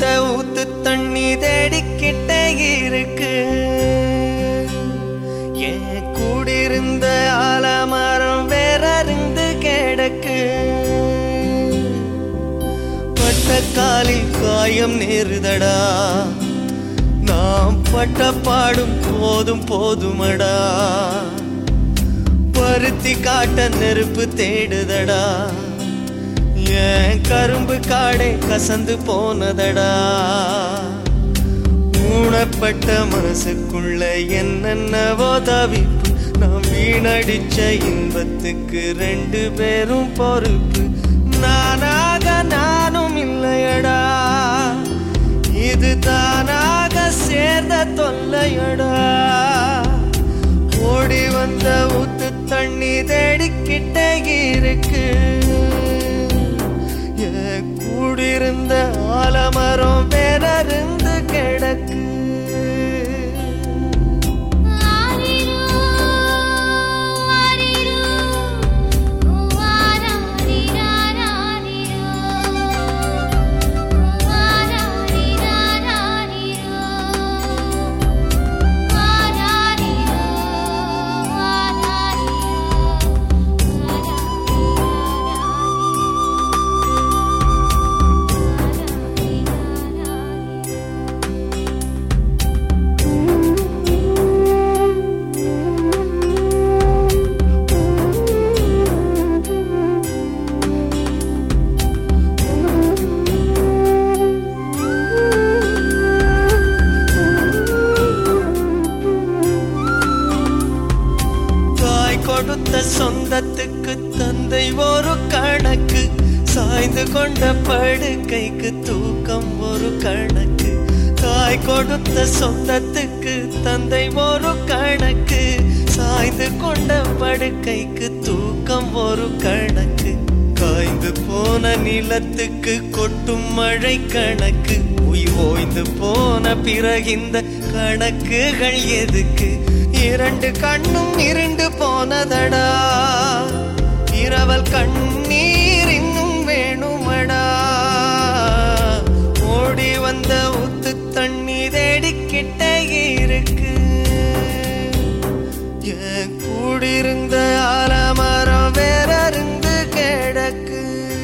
வந்த ஊத்து தண்ணி தேடிக்கிட்டே இருக்கு என் கூடியிருந்த ஆலமரம் வேறறிந்து கிடக்கு பட்ட காலில் காயம் நேருதடா நாம் பட்ட பாடும் போதும் போதுமடா பருத்தி காட்ட நெருப்பு தேடுதடா என் கரும்பு காடே கசந்து போனதடா ஊனப்பட்ட மனசுக்குள்ள என்னென்னவோ தவிப்பு நாம் வீணடிச்ச இன்பத்துக்கு ரெண்டு பேரும் பொறுப்பு நானாக நானும் இல்லையடா இது தானாக சேர்ந்த தொல்லையடா ஓடி வந்த ஊத்து தண்ணி தேடிக்கிட்டே இருக்கு என் கூடியிருந்த ஆலமரம் வேறறிந்து கிடக்கு ஆரிரோ ஆரிரோ ஆராரிராராரிரோ ஆராரிராராரிரோ ஆராரிரோ ஆராரிரோ தாய் கொடுத்த சொந்தத்துக்கு தந்தை ஒரு கணக்கு சாய்ந்து கொண்ட படுக்கைக்கு தூக்கம் ஒரு கணக்கு தாய் கொடுத்த சொந்தத்துக்கு தந்தை ஒரு கணக்கு சாய்ந்து கொண்ட படுக்கைக்கு தூக்கம் ஒரு கணக்கு காய்ந்து போன நிலத்துக்கு கொட்டும் மழை கணக்கு உயிர் ஓய்ந்து போன பிறகிந்த கணக்குகள் எதுக்கு இரண்டு கண்ணும் இருண்டு போனதடா இரவல் கண்ணீர் இன்னும் வேணுமடா ஓடி வந்த ஊத்து தண்ணி தேடிக்கிட்டே இருக்கு என் கூடியிருந்த ஆலமரம் வேறறிந்து கிடக்கு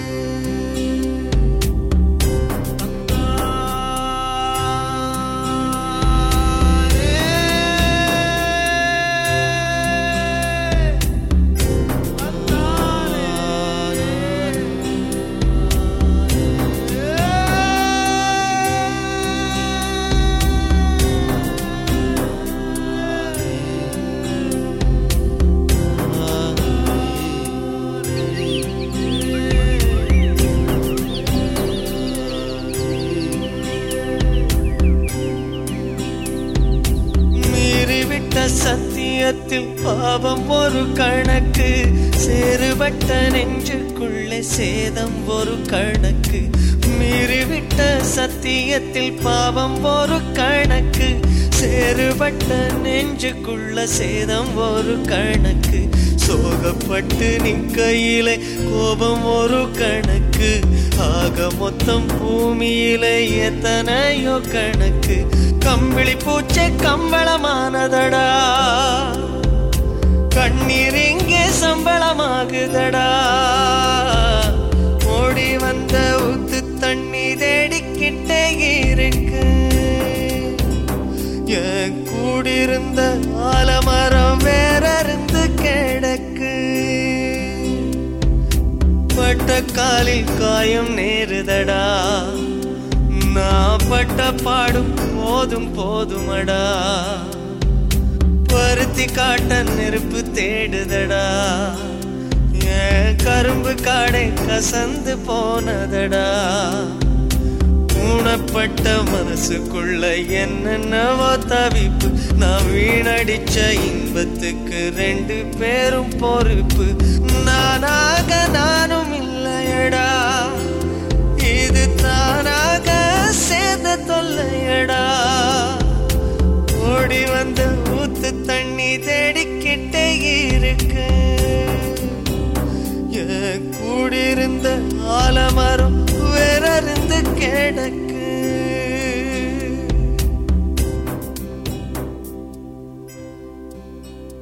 மீறிவிட்ட சத்தியத்தில் பாவம் ஒரு கணக்கு சேறுபட்ட நெஞ்சுக்குள்ளே சேதம் ஒரு கணக்கு மீறிவிட்ட சத்தியத்தில் பாவம் ஒரு கணக்கு சேறுபட்ட நெஞ்சுக்குள்ள சேதம் ஒரு கணக்கு சோகப்பட்டு நிற்கையிலே கோபம் ஒரு கணக்கு ஆக மொத்தம் பூமியிலே எத்தனையோ கணக்கு கம்பிளி பூச்சை கம்பளமானதடா கண்ணீர் இங்கே சம்பளமாகுதடா ஓடி வந்த ஊத்து தண்ணி தேடிக்கிட்டே இருக்கு என் கூடியிருந்த ஆலமரம் வேறறிந்து கிடக்கு பட்ட காலில் காயம் நேருதடா நான் பட்ட பாடும் போதும் போதுமடா பருத்தி காட்ட நெருப்பு தேடுதடா என் கரும்பு காடை கசந்து போனதடா ஊனப்பட்ட மனசுக்குள்ள என்னென்னவோ தவிப்பு நான் வீணடிச்ச இன்பத்துக்கு ரெண்டு பேரும் பொறுப்பு நானாக நானும் இல்லையடா இது தானாக சேர்ந்த தொல்லையடா ஓடி வந்த ஊத்து தண்ணி தேடிக்கிட்டே இருக்கு என் கூடியிருந்த ஆலமரம் வேறறிந்து கிடக்கு